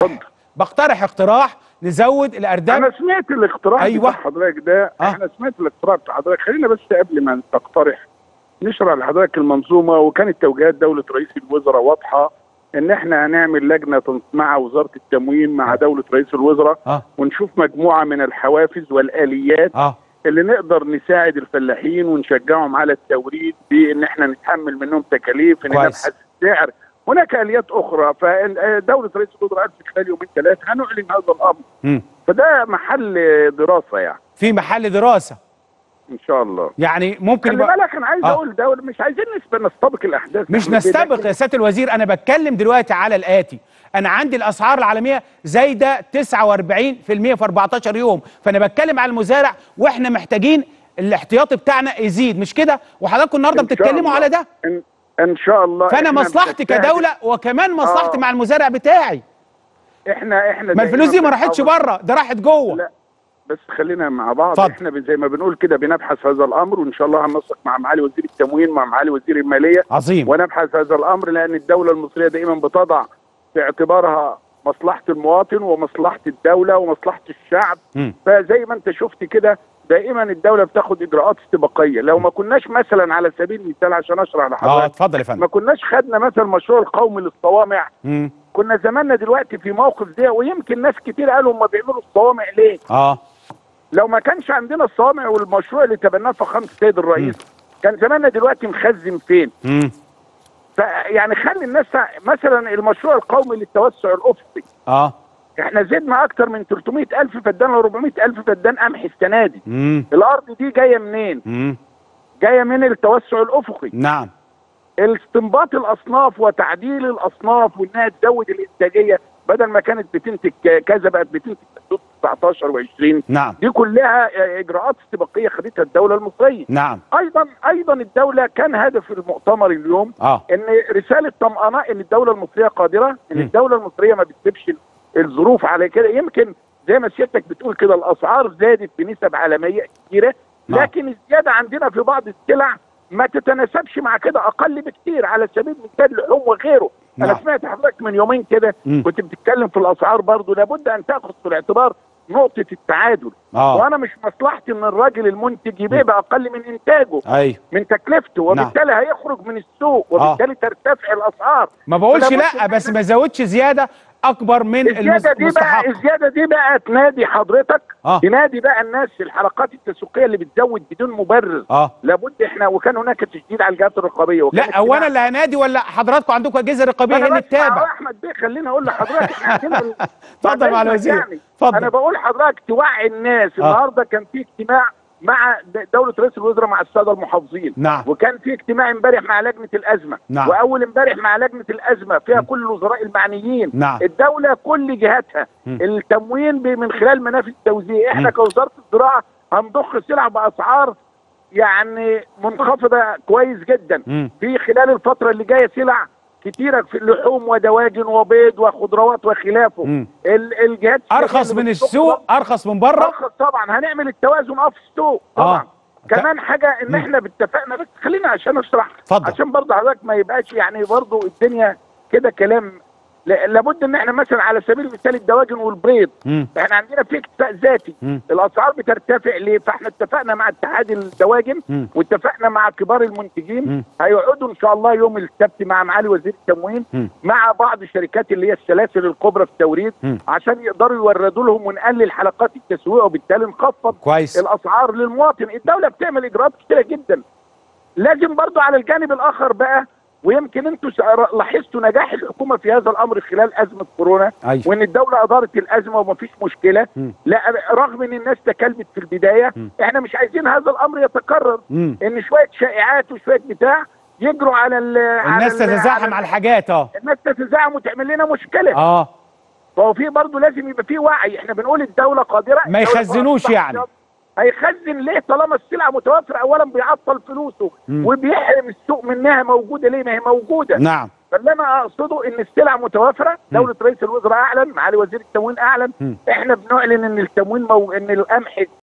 اتفضل. بقترح اقتراح نزود الارداب انا سمعت الاقتراح أيوة. بتاع حضرتك ده آه. احنا سمعت الاقتراح بتاع حضرتك خلينا بس قبل ما تقترح نشرح لحضرتك المنظومه وكانت توجيهات دوله رئيس الوزراء واضحه ان احنا هنعمل لجنه تنظ- مع وزاره التموين مع دوله رئيس الوزراء اه ونشوف مجموعه من الحوافز والاليات اه اللي نقدر نساعد الفلاحين ونشجعهم على التوريد بان احنا نتحمل منهم تكاليف ان كويس. نبحث السعر هناك اليات اخرى فدوله رئيس الوزراء قال في خلال يومين ثلاثه هنعلن هذا الامر مم. فده محل دراسه يعني في محل دراسه ان شاء الله يعني ممكن خلي يبقى بالك انا عايز آه. اقول دولة مش عايزين نسبة نستبق الاحداث مش إحنا نستبق بنحكي- يا سياده الوزير انا بتكلم دلوقتي على الاتي انا عندي الاسعار العالميه زايده 49% في 14 يوم فانا بتكلم على المزارع واحنا محتاجين الاحتياطي بتاعنا يزيد مش كده وحضراتكم النهارده إن شاء بتتكلموا الله. على ده ان, إن شاء الله فانا إحنا مصلحتي بنجتهد. كدوله وكمان مصلحتي آه. مع المزارع بتاعي احنا احنا ما الفلوس دي ما دايماً راحتش بنحاول- بره ده راحت جوه لا بس خلينا مع بعض اتفضل. احنا ب- زي ما بنقول كده بنبحث هذا الامر وان شاء الله هننسق مع معالي وزير التموين مع معالي وزير الماليه عظيم ونبحث هذا الامر لان الدوله المصريه دائما بتضع في اعتبارها مصلحه المواطن ومصلحه الدوله ومصلحه الشعب مم. فزي ما انت شفت كده دائما الدوله بتاخد اجراءات استباقيه لو ما كناش مثلا على سبيل المثال عشان اشرح اه لحضرتك اتفضل يا فندم ما كناش خدنا مثلا مشروع القومي للصوامع مم. كنا زماننا دلوقتي في موقف ده ويمكن ناس كتير قالوا هم بيعملوا الصوامع ليه اه لو ما كانش عندنا الصوامع والمشروع اللي تبناه فخامه السيد الرئيس كان زماننا دلوقتي مخزن فين مم. فيعني خلي الناس مثلا المشروع القومي للتوسع الافقي اه احنا زدنا اكتر من 300 الف فدان ل 400 الف فدان قمح السنه دي مم. الارض دي جايه منين مم. جايه من التوسع الافقي نعم استنباط الاصناف وتعديل الاصناف وانها تزود الانتاجيه بدل ما كانت بتنتج كذا بقت بتنتج 19 و20 نعم دي كلها اجراءات استباقيه خدتها الدوله المصريه نعم ايضا ايضا الدوله كان هدف المؤتمر اليوم اه ان رساله طمانه ان الدوله المصريه قادره ان م. الدوله المصريه ما بتسيبش الظروف على كده يمكن زي ما سيادتك بتقول كده الاسعار زادت بنسب عالميه كتيره نعم. لكن الزياده عندنا في بعض السلع ما تتناسبش مع كده اقل بكتير على سبيل المثال اللحوم وغيره نعم. انا سمعت حضرتك من يومين كده مم. كنت بتتكلم في الاسعار برضه لابد ان تاخذ في الاعتبار نقطه التعادل اه وانا مش مصلحتي ان الراجل المنتج يبيع باقل من انتاجه ايوه من تكلفته وبالتالي هيخرج من السوق آه. وبالتالي ترتفع الاسعار ما بقولش فلا لا بد بس إن ما زودش زياده اكبر من الزياده دي بقى المستحق الزياده دي بقى تنادي حضرتك اه تنادي بقى الناس في الحلقات التسويقيه اللي بتزود بدون مبرر اه لابد احنا وكان هناك تشديد على الجهات الرقابيه وكان لا هو انا اللي هنادي ولا حضراتكم عندكم اجهزه رقابيه هي اللي انا بسمع تتابع احمد بيه خليني اقول لحضرتك احنا عندنا ال- اتفضل بعد مع إذنك الوزير. يعني. اتفضل. انا بقول لحضرتك توعي الناس آه. النهارده كان في اجتماع مع د- دوله رئيس الوزراء مع الساده المحافظين نعم وكان في اجتماع امبارح مع لجنه الازمه نعم. واول امبارح مع لجنه الازمه فيها كل الوزراء المعنيين نعم. الدوله كل جهاتها م. التموين ب- من خلال منافذ التوزيع احنا م. كوزاره الزراعه هنضخ سلع باسعار يعني منخفضه كويس جدا مم. في خلال الفتره اللي جايه سلع كتيره في اللحوم ودواجن وبيض وخضروات وخلافه مم. ال- الجهات ارخص اللي من بتضخ السوق ارخص من بره ارخص طبعا هنعمل التوازن اه في السوق طبعا آه. كمان حاجه ان مم. احنا اتفقنا بس خلينا عشان اشرح اتفضل. عشان برضه حضرتك ما يبقاش يعني برضه الدنيا كده كلام لا- لابد ان احنا مثلا على سبيل المثال الدواجن والبيض مم. احنا عندنا في اكتفاء ذاتي مم. الاسعار بترتفع ليه فاحنا اتفقنا مع اتحاد الدواجن مم. واتفقنا مع كبار المنتجين مم. هيقعدوا ان شاء الله يوم السبت مع معالي وزير التموين مم. مع بعض الشركات اللي هي السلاسل الكبرى في التوريد مم. عشان يقدروا يوردوا لهم ونقلل حلقات التسويق وبالتالي نخفض كويس الاسعار للمواطن الدوله بتعمل اجراءات كتيره جدا لازم برضو على الجانب الاخر بقى ويمكن انتم س- لاحظتوا نجاح الحكومه في هذا الامر خلال ازمه كورونا ايوه وان الدوله ادارت الازمه ومفيش مشكله مم. لا رغم ان الناس تكلمت في البدايه مم. احنا مش عايزين هذا الامر يتكرر مم. ان شويه شائعات وشويه بتاع يجروا على ال على الناس ال- تتزاحم على الحاجات اه الناس تتزاحم وتعمل لنا مشكله اه فهو في برضه لازم يبقى في وعي احنا بنقول الدوله قادره ما الدولة يخزنوش قادرة. يعني. هيخزن ليه طالما السلعه متوفره اولا بيعطل فلوسه مم. وبيحرم السوق منها موجوده ليه ما هي موجوده نعم فاللي انا اقصده ان السلع متوفره دوله رئيس الوزراء اعلن معالي وزير التموين اعلن مم. احنا بنعلن ان التموين مو... ان القمح